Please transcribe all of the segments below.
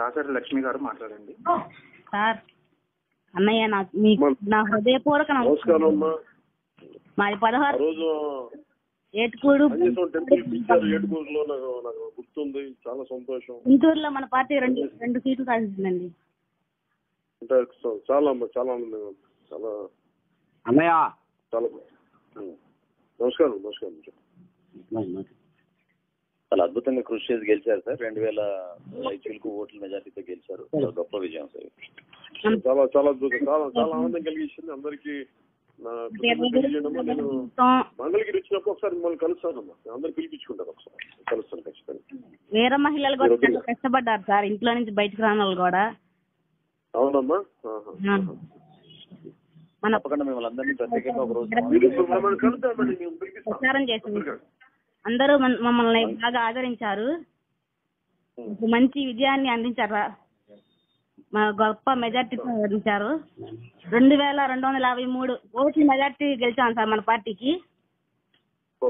దాసరి లక్ష్మి గారు మాట్లాడండి సార్ అన్నయ్య నాకు మీకు నా హృదయపూర్వక నమస్కారం అమ్మా మాది ఆ పదహారు రోజు ఏటుకూడు కనీసం టెంపుల్ పిలిచారు ఏడుగురులో నాకు నాకు గుర్తుంది చాలా సంతోషం గుంటూరులో మన పార్టీ రెండు రెండు సీట్లు సాధించిందండి అంటే చ- చాలా అమ్మా చాలా ఆనందంగా ఉంది. చాలా అన్నయ్య చాలా ఉం. నమస్కారం నమస్కారం చాలా అద్భుతంగా కృషి చేసి గెలిచారు సార్ రెండు వేల చిలుకు ఓట్ల మెజార్టీతో గెలిచారు చాలా గొప్ప విజయం సార్ చాలా చాలా అద్భుతం చాలా చాలా ఆనందం కలిగించింది అందరికి నా కృతజ్ఞతలు తెలియజేయడమ్మా. నేను మంగళగిరి వచ్చినప్పుడు ఒకసారి మిమ్మల్ని కలుస్తానమ్మా నేను అందరు పిలిపించుకుంటాను ఒకసారి కలుస్తాను ఖచ్చితంగా వేరే మహిళలు కూడా చాలా కష్టపడ్డారు సార్ ఇంట్లో నుంచి బయటకు రాని వాళ్ళు కూడా అవునమ్మా ఆహా. ఆ. మన తప్పకుండా మిమ్మల్ని అందరినీ ప్రత్యేకంగా ఒక రోజు మీరు ఇప్పుడు మమ్మల్ని కలుద్దామండి మేము పిలిపిస్తాం ప్రచారం చేసింది అందరూ మన- మమ్మల్ని బాగా ఆదరించారు ఒక మంచి విజయాన్ని అందించారు మా గొప్ప మెజార్టీతో అందించారు రెండు వేల రెండు వందల యాభై మూడు ఓట్ల మెజార్టీ గెలిచాం సార్ మన పార్టీకి ఓ.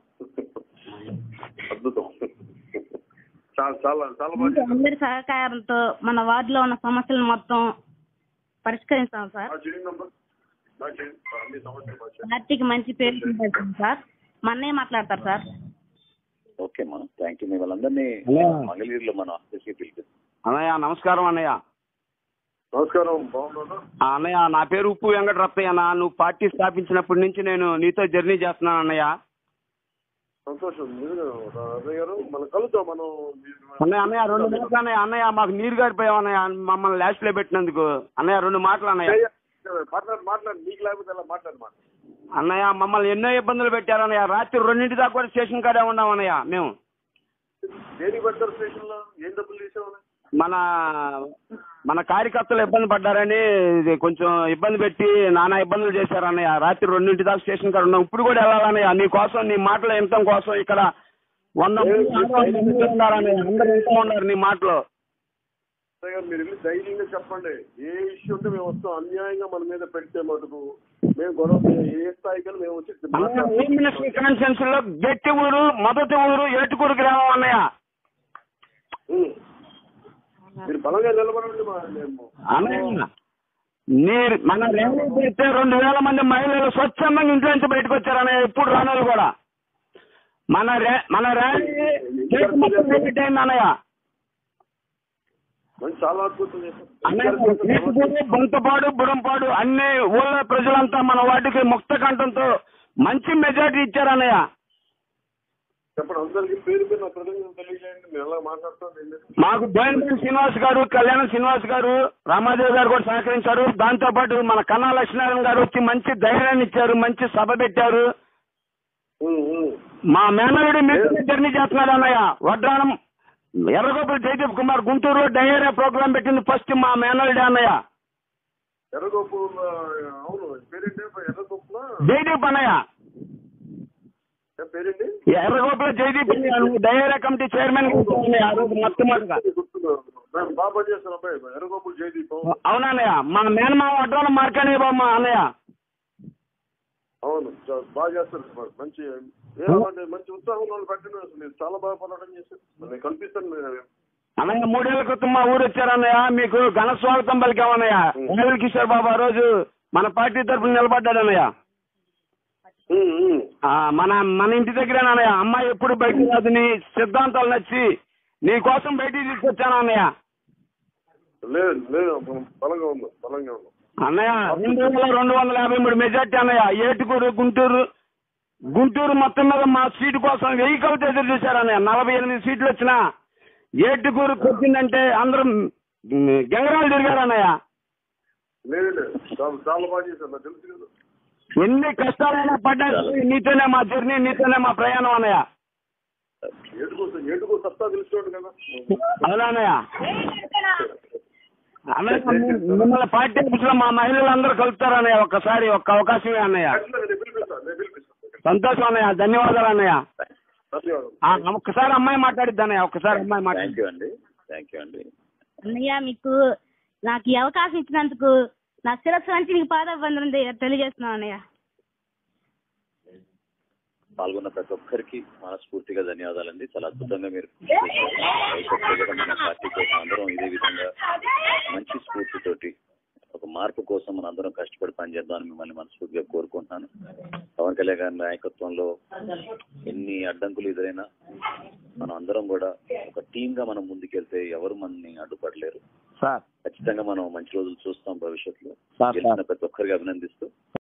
అద్భుతం చాలా చాలా చాలా బాగా చేశారు. అందరి సహకారంతో మన వార్డులో ఉన్న సమస్యలను మొత్తం పరిష్కరిస్తాం సార్ బాగా చేయండి అమ్మా. బాగా చేయండి. అన్ని సమస్యలు బాగా చేయండి. పార్టీకి మంచి పేరు సంపాదించాం సార్ మా అన్నయ్య మాట్లాడతారు సార్ ఓకే మా థ్యాంక్ యూ మిమ్మల్ని అందరినీ హలో. మంగళగిరిలో మన ఆఫీస్కి పిలిపిస్తాం అన్నయ్య నమస్కారం అన్నయ్య నమస్కారం బాగున్నాను ఆ అన్నయ్య నా పేరు ఉప్పు వెంకటరత్తయ్య అన్న నువ్వు పార్టీ స్థాపించినప్పటి నుంచి నేను నీతో జర్నీ చేస్తున్నాను అన్నయ్య సంతోషం మీరు అన్నయ్య గారు మనం కలుద్దాం మనం అన్నయ్య అన్నయ్య రెండు మాటలు అన్నయ్య అన్నయ్య మాకు నీరు గారిపోయావు అన్నయ్య మమ్మల్ని లాస్ట్ లో పెట్టినందుకు అన్నయ్య రెండు మాటలు అన్నయ్య మాట్లాడు మాట్లాడు నీకు లేకపోతే ఎలా మాట్లాడు మాట అన్నయ్య మమ్మల్ని ఎన్నో ఇబ్బందులు పెట్టారు అన్నయ్య రాత్రి రెండింటి దాకా కూడా స్టేషన్ కాడే ఉన్నాం అన్నయ్య మేము దేనికి పెడతారు స్టేషన్ లో ఏం డబ్బులు తీసావు మన మన కార్యకర్తలు ఇబ్బంది పడ్డారని ఇది కొంచెం ఇబ్బంది పెట్టి నానా ఇబ్బందులు చేశారు అన్నయ్య రాత్రి రెండింటి దాకా స్టేషన్ కాడ ఉన్నాం ఇప్పుడు కూడా వెళ్ళాలన్నయ్య నీ కోసం నీ మాటలు వినటం కోసం ఇక్కడ వంద మంది ఆడవాళ్ళు అందరూ ఉన్నారు అన్నయ్య అందరూ వింటూ ఉన్నారు నీ మాటలు అన్నయ్య గారు మీరు వెళ్ళి ధైర్యంగా చెప్పండి ఏ ఇష్యూ ఉంటే మేము వస్తాం అన్యాయంగా మన మీద పెడితే మటుకు మేము గొడవ ఏ స్థాయికి మేము వచ్చి అన్నయ్య హోమ్ మినిస్టర్ కాన్ఫరెన్స్ లో గట్టి ఊరు మొదటి ఊరు ఏటుకూరు గ్రామం అన్నయ్య ఉం. మీరు బలంగా నిలబడండి మా మేము అన్నయ్య నీ మన ర్యాలీ పెడితే రెండు వేల మంది మహిళలు స్వచ్ఛందంగా ఇంట్లో నుంచి బయటకు వచ్చారు అన్నయ్య ఇప్పుడు రానోళ్ళు కూడా మన ర్యా- మన ర్యాలీ చేతి మొత్తం రిపీట్ అయింది అన్నయ్య మంచి చాలా అద్భుతం చేశారు అన్నయ్య ఏటుకూరు బొంతపాడు బుడంపాడు అన్ని ఊళ్ళో ప్రజలంతా మన వాటికి ముక్త కంఠంతో మంచి మెజార్టీ ఇచ్చారు అన్నయ్య చెప్పండి అందరికి పేరు పేరు నా ప్రజలకు తెలియజేయండి మేము ఎలా మాట్లాడుతాం ఏంటి? మాకు బోయినపల్లి శ్రీనివాస్ గారు కళ్యాణ శ్రీనివాస్ గారు రామాదేవి గారు కూడా సహకరించారు దాంతో పాటు మన కన్నా లక్ష్మీనారాయణ గారు వచ్చి మంచి ధైర్యాన్ని ఇచ్చారు మంచి సభ పెట్టారు ఉం, ఉం. మా మేనలుడి మీద జర్నీ చేస్తున్నాడు అన్నయ్య వడ్రానం ఎర్రగోపుల జయదీప్ కుమార్ గుంటూరులో డయేరియా ప్రోగ్రామ్ పెట్టింది ఫస్ట్ మా మేనలుడి అన్నయ్య ఎర్రగోపు ఆ, అవును పేరేంటి ఎర్రగోపుల జయదీప్ అన్నయ్య ఏం పేరేంటి ఎర్రగోపుల జయదీప్ అన్నయ్య. నువ్వు డయేరియా కమిటీ చైర్మన్ గా ఉన్నావు అన్నయ్య, ఆ రోజు మొట్టమొదటిగా గుర్తున్నారు మేము బాగా పనిచేస్తాను అబ్బాయి ఎర్రగోపుల జయదీపం అవునన్నయ్య మా మేనమామ వడ్రానం మార్కనే బామ్మ అన్నయ్య అవును చా- బాగా చేస్తారు సార్. మంచి ఏమంటే మంచి ఉత్సాహం వాళ్ళు పెట్టండి అసలు మీరు చాలా బాగా పోరాటం చేశారు నేను కనిపిస్తాను మీరు- అన్నయ్య మూడేళ్ల క్రితం మా ఊరు వచ్చారన్నయ్య మీకు ఘన స్వాగతం పలికామన్నయ్య రాహుల్ కిషోర్ బాబు ఆ రోజు మన పార్టీ తరఫున నిలబడ్డాడన్నయ్య ఉం, ఉం. ఆ, మన మన ఇంటి దగ్గరేనన్నయ్య అమ్మాయి ఎప్పుడు బయటకు రాదు నీ సిద్ధాంతాలు నచ్చి నీ కోసం బయటికి తీసుకొచ్చాను అన్నయ్య లేదు లేదు మనం బలంగా ఉన్నాం బలంగా ఉన్నాం అన్నయ్య రెండు వేల రెండు వందల యాభై మూడు మెజార్టీ అన్నయ్య ఏటుకూరు గుంటూరు గుంటూరు మొత్తం మీద మా సీటు కోసం వెయ్యి కవిత ఎదురు చూశారు అన్నయ్య నలభై ఎనిమిది సీట్లు వచ్చినా ఏటుకూరు వచ్చిందంటే అందరం మ్, గంగరాలు తిరిగారు అన్నయ్య లేదు లేదు చాలా చాలా బాగా చేశారు నాకు తెలుసు కదా ఎన్ని కష్టాలైనా పడ్డా నీతోనే మా జర్నీ నీతోనే మా ప్రయాణం అన్నయ్య ఏడుకో ఏడుకో సత్తా తెలుసుకోండి కదా అవునా అన్నయ్య అన్నయ్య మిమ్మల్ని పార్టీ ఆఫీస్ లో మా మహిళలందరూ కలుపుతారు అన్నయ్య ఒక్కసారి ఒక్క అవకాశమే అన్నయ్య ఖచ్చితంగా నేను పిలిపిస్తాను నేను పిలిపిస్తాను సంతోషం అన్నయ్య ధన్యవాదాలు అన్నయ్య ధన్యవాదాలు ఆ, ఒక్కసారి అమ్మాయి మాట్లాడిద్ది అన్నయ్య ఒక్కసారి అమ్మాయి థ్యాంక్ మాట్లాడి యూ అండి థ్యాంక్ యూ అండి అన్నయ్య మీకు నాకు ఈ అవకాశం ఇచ్చినందుకు నా శిరస్సు నుంచి మీకు పాదాభివందనం తె- తెలియజేస్తున్నాను అన్నయ్య పాల్గొన్న ప్రతి ఒక్కరికి మనస్ఫూర్తిగా ధన్యవాదాలండి చాలా అద్భుతంగా మీరు భవిష్యత్తులో కూడా మన పార్టీ కోసం అందరం ఇదే విధంగా మంచి స్ఫూర్తితోటి ఒక మార్పు కోసం మన అందరం కష్టపడి పనిచేద్దామని మిమ్మల్ని మనస్ఫూర్తిగా కోరుకుంటున్నాను పవన్ కళ్యాణ్ గారి నాయకత్వంలో ఎన్ని అడ్డంకులు ఎదురైనా మనం అందరం కూడా ఒక టీమ్ గా మనం ముందుకెళ్తే ఎవరు మనని అడ్డుపడలేరు సార్ ఖచ్చితంగా మనం మంచి రోజులు చూస్తాం భవిష్యత్తులో సార్, సార్. గెలిచిన ప్రతి ఒక్కరికి అభినందిస్తూ